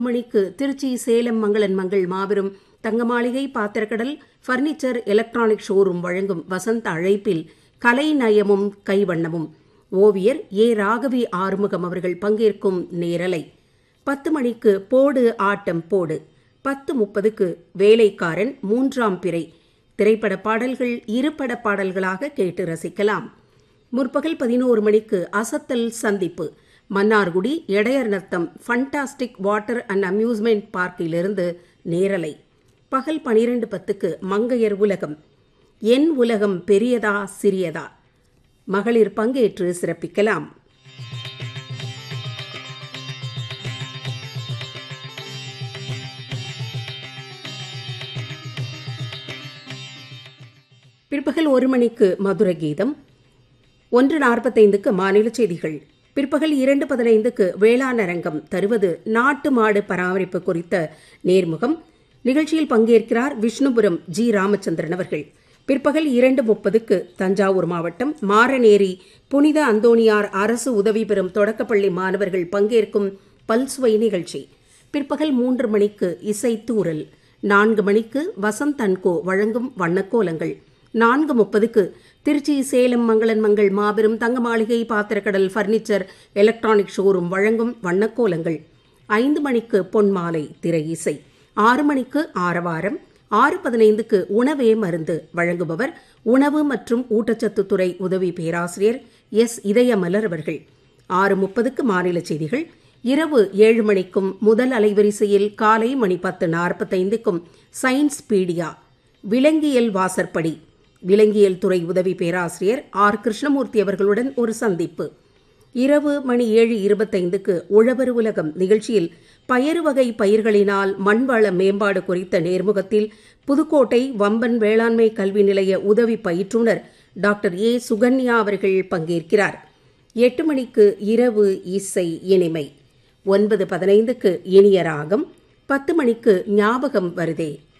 மணிக்கு திருச்சி சேலம் மங்களன் மங்கள் மாபெரும் தங்க மாளிகை பாத்திரக்கடல் பர்னிச்சர் எலக்ட்ரானிக் ஷோரூம் வழங்கும் வசந்த அழைப்பில் கலை நயமும் கைவண்ணமும் ஓவியர் ஏ ராகவி ஆறுமுகம் அவர்கள் பங்கேற்கும் நேரலை பத்து மணிக்கு போடு ஆட்டம் போடு பத்து முப்பதுக்கு வேலைக்காரன் மூன்றாம் பிறை திரைப்பட பாடல்கள் இருபட பாடல்களாக கேட்டு ரசிக்கலாம் முற்பகல் பதினோரு மணிக்கு அசத்தல் சந்திப்பு Mannargudi Edayar Nattham fantastic water and amusement பார்க்கிலிருந்து நேரலை பகல் பனிரெண்டு பத்துக்கு மங்கையர் உலகம் என் உலகம் பெரியதா சிறியதா மகளிர் பங்கேற்று சிறப்பிக்கலாம் பிற்பகல் ஒரு மணிக்கு மதுர கீதம் ஒன்று நாற்பத்தைந்துக்கு மாநில செய்திகள் பிற்பகல் இரண்டு பதினைந்துக்கு வேளாண் அரங்கம் தருவது நாட்டு மாடு பராமரிப்பு குறித்த நேர்முகம் நிகழ்ச்சியில் பங்கேற்கிறார் விஷ்ணுபுரம் ஜி ராமச்சந்திரன் அவர்கள் பிற்பகல் இரண்டு முப்பதுக்கு தஞ்சாவூர் மாவட்டம் மாரநேரி புனித அந்தோணியார் அரசு உதவி பெறும் தொடக்கப்பள்ளி மாணவர்கள் பங்கேற்கும் பல்சுவை நிகழ்ச்சி பிற்பகல் மூன்று மணிக்கு இசை தூரல் நான்கு மணிக்கு வசந்த் அன்கோ வழங்கும் வண்ணக்கோலங்கள் நான்கு முப்பதுக்கு திருச்சி சேலம் மங்களன் மங்கள் மாபெரும் தங்க மாளிகை பாத்திரக்கடல் பர்னிச்சர் எலக்ட்ரானிக் ஷோரூம் வழங்கும் வண்ணக்கோலங்கள் ஐந்து மணிக்கு பொன்மாலை திரை இசை ஆறு மணிக்கு ஆரவாரம் ஆறு பதினைந்துக்கு உணவே மருந்து வழங்குபவர் உணவு மற்றும் ஊட்டச்சத்து துறை உதவி பேராசிரியர் எஸ் இதயமலர் அவர்கள் ஆறு முப்பதுக்கு மாநில செய்திகள் இரவு ஏழு மணிக்கும் முதல் அலைவரிசையில் காலை மணி பத்து நாற்பத்தைந்துக்கும் சயின்ஸ் பீடியா விலங்கியல் வாசற்படி விலங்கியல் துறை உதவி பேராசிரியர் ஆர் கிருஷ்ணமூர்த்தி அவர்களுடன் ஒரு சந்திப்பு இரவு மணி ஏழு இருபத்தைந்துக்கு உழவர் உலகம் நிகழ்ச்சியில் பயறு வகை பயிர்களினால் மண்வள மேம்பாடு குறித்த நேர்முகத்தில் புதுக்கோட்டை வம்பன் வேளாண்மை கல்வி நிலைய உதவி பயிற்றுனர் டாக்டர் ஏ சுகன்யா அவர்கள் பங்கேற்கிறார் எட்டு மணிக்கு இரவு இசை இனிமை ஒன்பது பதினைந்துக்கு இனிய ராகம் பத்து மணிக்கு ஞாபகம் வருதே